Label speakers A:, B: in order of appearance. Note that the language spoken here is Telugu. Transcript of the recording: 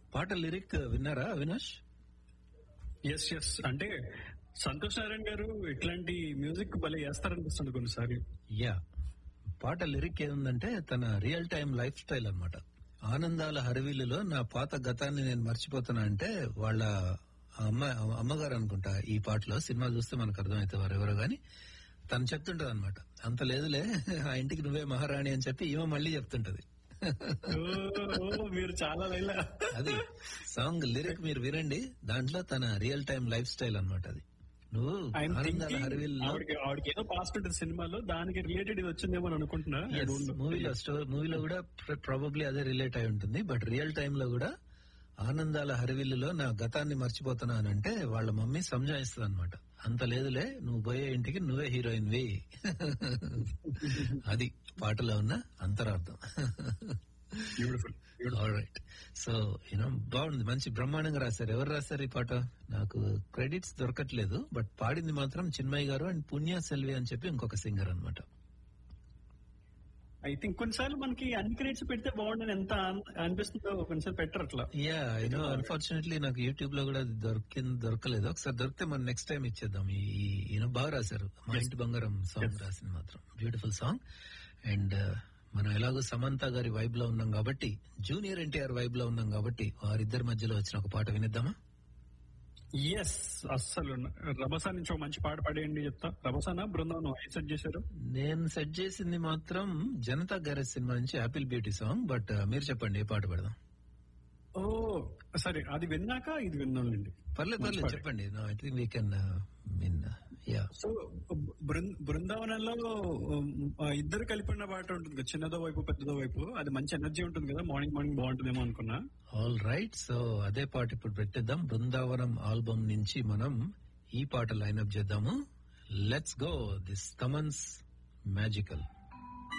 A: పాట లిరిక్ విన్నారా అవినాష్
B: ఎస్ ఎస్ అంటే సంతోష్ నారాయణ గారు ఇట్లాంటి మ్యూజిక్ భలే వేస్తారనిపిస్తుంది కొన్నిసార్లు
A: యా పాట లిరిక్ ఏముందంటే తన రియల్ టైం లైఫ్ స్టైల్ అన్నమాట ఆనందాల హరివిల్లులో నా పాత గతాన్ని నేను మర్చిపోతున్నా అంటే వాళ్ళ అమ్మ అమ్మగారు అనుకుంటా ఈ పాటలో సినిమా చూస్తే మనకు అర్థమైతే వారెవరో గాని తను చెప్తుంటది అనమాట అంత లేదులే ఆ ఇంటికి నువ్వే మహారాణి అని చెప్పి ఈమె మళ్ళీ చెప్తుంటది
B: ఓ, ఓ, మీరు చాలా లైలా
A: అది సాంగ్ లిరిక్ మీరు వినండి దాంట్లో తన రియల్ టైం లైఫ్ స్టైల్ అన్నమాట అది నువ్వు
B: ఐఎమ్
A: ఆనందాల హరివిల్లులో
B: ఆవిడకి ఆవిడకి ఏదో పాస్ట్ ఉంటుంది సినిమాలో దానికి రిలేటెడ్ ఇది వచ్చిందేమో అని అనుకుంటున్నా I don't know.
A: మూవీలో స్టోర్ మూవీలో కూడా ప్రాబబ్లీ అదే రిలేట్ అయి ఉంటుంది బట్ రియల్ టైమ్ లో కూడా ఆనందాల హరివిల్లులో నా గతాన్ని మర్చిపోతున్నానంటే వాళ్ళ మమ్మీ సంజాయిస్తుంది అనమాట అంత లేదులే నువ్వు పోయే ఇంటికి నువ్వే హీరోయిన్ వి అది పాటలో ఉన్న అంతరార్థం
B: బ్యూటిఫుల్
A: రైట్ సో యూనో బాగుంది మంచి బ్రహ్మాండంగా రాశారు ఎవరు రాశారు ఈ పాట నాకు క్రెడిట్స్ దొరకట్లేదు బట్ పాడింది మాత్రం చిన్మయ్య గారు అండ్ పుణ్య సెల్వి అని చెప్పి ఇంకొక సింగర్ అన్నమాట
B: ఐ థింక్ కొన్నిసార్లు మనకి అన్ని క్రెడిట్స్ పెడితే బాగుండని ఎంత అన్- అనిపిస్తుందో కొన్నిసార్లు పెట్టరు అట్లా
A: యా యూనో అన్ఫార్చునేట్లీ నాకు యూట్యూబ్ లో కూడా అది దొరికింది దొరకలేదు ఒకసారి దొరికితే మనం నెక్స్ట్ టైం ఇచ్చేద్దాం ఈ యూనో బాగా రాశారు మా ఇంటి బంగారం సాంగ్ రాసింది మాత్రం బ్యూటిఫుల్ సాంగ్ అండ్ మనం ఎలాగో సమంత గారి వైబ్ లో ఉన్నాం కాబట్టి జూనియర్ ఎన్టీఆర్ వైబ్ లో ఉన్నాం కాబట్టి వారిద్దరి మధ్యలో వచ్చిన ఒక పాట వినిద్దామా
B: ఎస్ అస్సలు రభసా నుంచి ఒక మంచి పాట పాడేయండి చెప్తా రభసానా బృందావనం ఏ సెట్ చేశారు
A: నేను సెట్ చేసింది మాత్రం జనతా గ్యారేజ్ సినిమా నుంచి యాపిల్ బ్యూటీ సాంగ్ బట్ మీరు చెప్పండి ఏ పాట పెడదాం
B: ఓ సరే అది విన్నాక ఇది విన్నాంలేండి
A: పర్లేదు
B: మంచి
A: పర్లేదు
B: పాట.
A: చెప్పండి I think we can mean yeah
B: so బృం- బృందావనంలో ఉమ్, ఆ, ఇద్దరు కలిపి ఉన్న పాట ఉంటుంది కదా చిన్నదో వైపు పెద్దదో వైపు అది మంచి ఎనర్జీ ఉంటుంది కదా మార్నింగ్ మార్నింగ్ బాగుంటుందేమో అనుకున్నా
A: ఆల్ రైట్ సో అదే పాట ఇప్పుడు పెట్టేద్దాం బృందావనం ఆల్బమ్ నుంచి మనం ఈ పాట లైన్అప్ చేద్దాము let's go this comes magical